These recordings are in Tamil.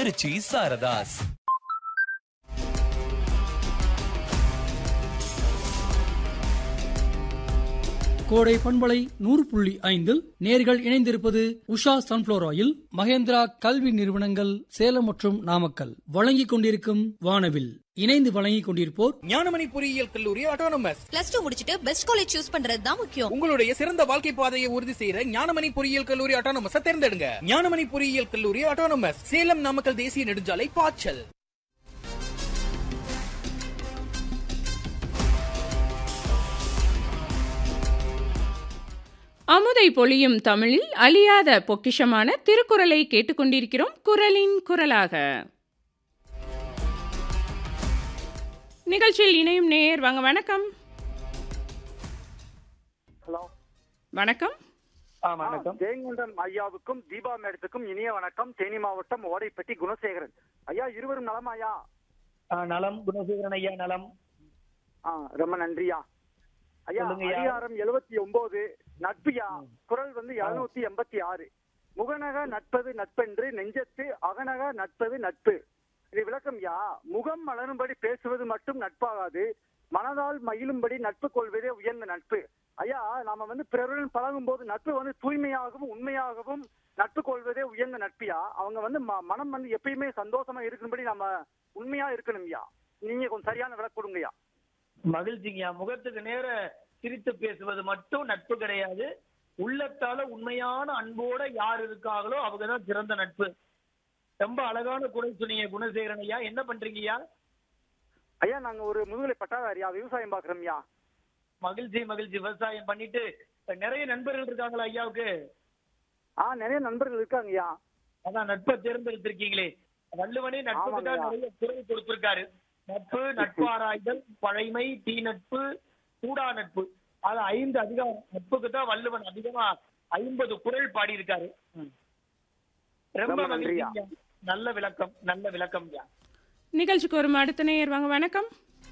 திருச்சி சாரதாஸ் கோடை பண்பலை நூறு புள்ளி ஐந்தில் நேர்கள் இணைந்திருப்பது உஷா சன்ஃபிளவர் ஆயில் மகேந்திரா கல்வி நிறுவனங்கள் சேலம் மற்றும் நாமக்கல் வழங்கிக் கொண்டிருக்கும் வானவில் இணைந்து வழங்கிக் கொண்டிருப்போர் ஞானமணி பொறியியல் கல்லூரி ஆட்டோனமஸ் பிளஸ் டூ முடிச்சிட்டு பெஸ்ட் காலேஜ் சூஸ் பண்றது தான் முக்கியம் உங்களுடைய சிறந்த வாழ்க்கை பாதையை உறுதி செய்யற ஞானமணி பொறியியல் கல்லூரி ஆட்டோனமஸ் தேர்ந்தெடுங்க ஞானமணி பொறியியல் கல்லூரி ஆட்டோனமஸ் சேலம் நாமக்கல் தேசிய நெடுஞ்சாலை பாய்ச்சல் அமுதை பொழியும் தமிழில் அழியாத பொக்கிஷமான திருக்குறளை கேட்டுக்கொண்டிருக்கிறோம் குரலின் குரலாக நிகழ்ச்சியில் இணையும் நேயர் வாங்க வணக்கம் ஹலோ வணக்கம் வணக்கம் ஜெயங்கொண்டம் ஐயாவுக்கும் தீபா மேடத்துக்கும் இனிய வணக்கம் தேனி மாவட்டம் ஓடைப்பட்டி குணசேகரன் ஐயா இருவரும் நலமா ஐயா நலம் குணசேகரன் ஐயா நலம் ஆ, ரொம்ப நன்றியா ஐயா சொல்லுங்க ஐயா. அதிகாரம் எழுபத்தி ஒன்பது நட்பியா குரல் வந்து எழுநூத்தி எண்பத்தி ஆறு முகநக நட்பது நட்பென்று நெஞ்சத்து அகநக நட்பது நட்பு இது விளக்கம் யா முகம் மலரும்படி பேசுவது மட்டும் நட்பாகாது மனதால் மகிழும்படி நட்பு கொள்வதே உயர்ந்த நட்பு ஐயா நாம வந்து பிறருடன் பழகும் போது நட்பு வந்து தூய்மையாகவும் உண்மையாகவும் நட்பு கொள்வதே உயர்ந்த நட்பியா அவங்க வந்து ம- மனம் வந்து எப்பயுமே சந்தோஷமா இருக்கும்படி நம்ம உண்மையா இருக்கணும்யா நீங்க கொஞ்சம் சரியான விளக்கு கொடுங்கய்யா மகிழ்ச்சிங்கய்யா முகத்துக்கு நேர சிரித்து பேசுவது மட்டும் நட்பு கிடையாது உள்ளத்தால உண்மையான அன்போட யார் இருக்காங்களோ அவங்க தான் சிறந்த நட்பு ரொம்ப அழகான குரல் சொன்னீங்க குணசேகரன் ஐயா என்ன பண்றீங்கய்யா ஐயா நாங்க ஒரு முதுகலை பட்டாதாரியா விவசாயம் பாக்குறோம்யா மகிழ்ச்சி மகிழ்ச்சி விவசாயம் பண்ணிட்டு இப்ப நிறைய நண்பர்கள் இருக்காங்களா ஐயாவுக்கு ஆ நிறைய நண்பர்கள் இருக்காங்கய்யா அதான் நட்பை தேர்ந்தெடுத்திருக்கீங்களே வள்ளுவனே நட்புக்கு தான் ஆமாங்கய்யா. நிறைய குரல் கொடுத்திருக்காரு நட்பு நட்பு ஆராய்தல் பழைமை தீ நட்பு கூடா நட்பு அது ஐந்து அதிகம் நட்புக்கு தான் வள்ளுவன் அதிகமா ஐம்பது குரல் பாடியிருக்காரு ம். ரொம்ப ரொம்ப நன்றியா. மகிழ்ச்சிங்க நல்ல விளக்கம் நல்ல விளக்கம் ஐயா நிகழ்ச்சிக்கு ஒரு அடுத்த நேயர் வாங்க வணக்கம்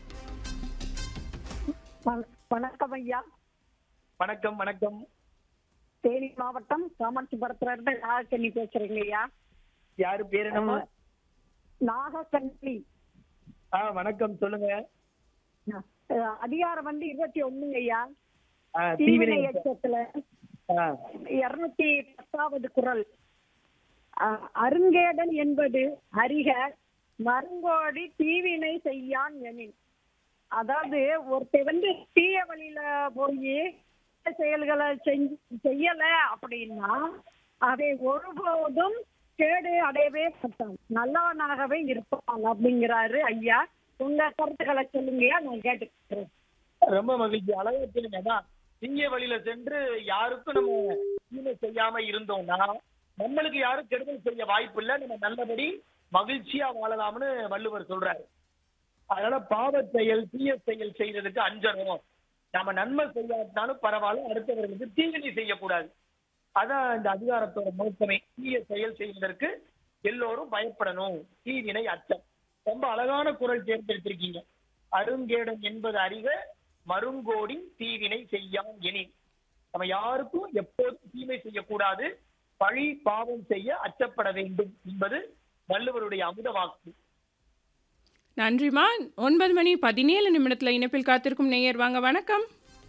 வணக்கம் ஐயா வணக்கம் வணக்கம் தேனி மாவட்டம் காமாட்சிபுரத்துல இருந்து நாகக்கண்ணி பேசுறேங்க ஐயா யாரு பேரு நம்ம நாகக்கண்ணி ஆ வணக்கம் சொல்லுங்க அஹ், அதிகாரம் வந்து இருபத்தி ஒண்ணுங்க ஐயா ஆ, தீவினை தீவினை எச்சத்துல ஆ, இருநூத்தி பத்தாவது குரல் அஹ், அருங்கேடன் என்பது அறிக மருங்கோடி தீவினை செய்யான் எனின் அதாவது ஒருத்தர் வந்து தீய வழியில போய் செயல்களை செஞ்சு செய்யல அப்படின்னா அதை ஒருபோதும் கேடு அடையவே மாட்டான் நல்லவனாகவே இருப்பான் அப்படிங்கிறாரு ஐயா உங்க கருத்துக்களை சொல்லுங்கய்யா நான் கேட்டுக்கிறேன் ரொம்ப மகிழ்ச்சி அழகா சொல்லுங்க அதான் தீய வழியில சென்று யாருக்கும் நம்ம தீமை செய்யாம இருந்தோம்னா நம்மளுக்கு யாரும் கெடுதல் செய்ய வாய்ப்பு இல்ல நம்ம நல்லபடி மகிழ்ச்சியா வாழலாம்னு வள்ளுவர் சொல்றாரு அதனால பாவ செயல் தீய செயல் செய்யறதுக்கு அஞ்சணும் நம்ம நன்மை செய்யாட்டாலும் பரவாயில்ல அடுத்தவர்களுக்கு தீவினை செய்யக்கூடாது அதான் இந்த அதிகாரத்தோட நோக்கமே தீய செயல் செய்வதற்கு எல்லோரும் பயப்படணும் தீவினை அச்சம் ரொம்ப அழகான குரல் தேர்ந்தெடுத்திருக்கீங்க அருங்கேடன் என்பது அறிக மருங்கோடி தீவினை செய்யாம் எனின் நம்ம யாருக்கும் எப்போதும் தீமை செய்யக்கூடாது பழி பாவம் செய்ய அச்சப்பட வேண்டும் என்பது வள்ளுவருடைய அமுத வாக்கு நன்றிமா ஒன்பது மணி பதினேழு நிமிடத்துல இணைப்பில் காத்திருக்கும் நேயர் வாங்க வணக்கம்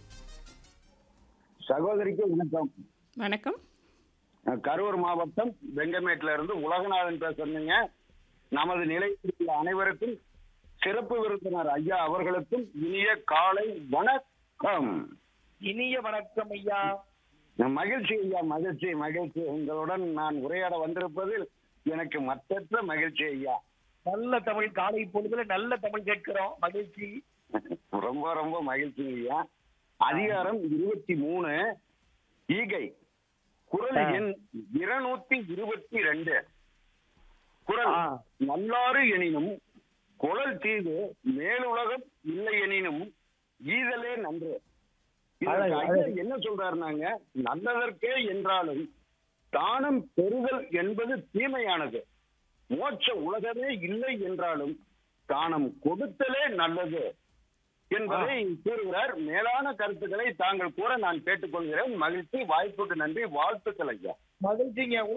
சகோதரிக்கு வணக்கம் வணக்கம் நான் கரூர் மாவட்டம் வெங்கமேட்ல இருந்து உலகநாதன் பேசுறீங்க நமது நிலையத்தில் அனைவருக்கும் சிறப்பு விருந்தினர் ஐயா அவர்களுக்கும் இனிய காலை வணக்கம் இனிய வணக்கம் ஐயா மகிழ்ச்சி ஐயா மகிழ்ச்சி மகிழ்ச்சி உங்களுடன் நான் உரையாட வந்திருப்பதில் எனக்கு மற்றற்ற மகிழ்ச்சி ஐயா நல்ல தமிழ் காலை பொழுதுல நல்ல தமிழ் கேட்கிறோம் மகிழ்ச்சி ரொம்ப ரொம்ப மகிழ்ச்சி ஐயா அதிகாரம் இருபத்தி மூணு ஈகை குரல் ஆ. எண் இருநூத்தி இருபத்தி ரெண்டு குரல் ஆ. நல்லாறு எனினும் குழல் தீது மேலுலகம் இல்லை எனினும் ஈதலே நன்று இதற்கு அழகு, ஐயா அழகு. என்ன சொல்றாருனாங்க நல்லதற்கே என்றாலும் தானம் பெறுதல் என்பது தீமையானது மோட்ச உலகமே இல்லை என்றாலும் தானம் கொடுத்தலே நல்லது என்பதை கூறுகிறார் மேலான கருத்துக்களை தாங்கள் கூற நான் கேட்டுக்கொள்கிறேன் மகிழ்ச்சி வாய்ப்புக்கு நன்றி வாழ்த்துக்கள் ஐயா மகிழ்ச்சிங்க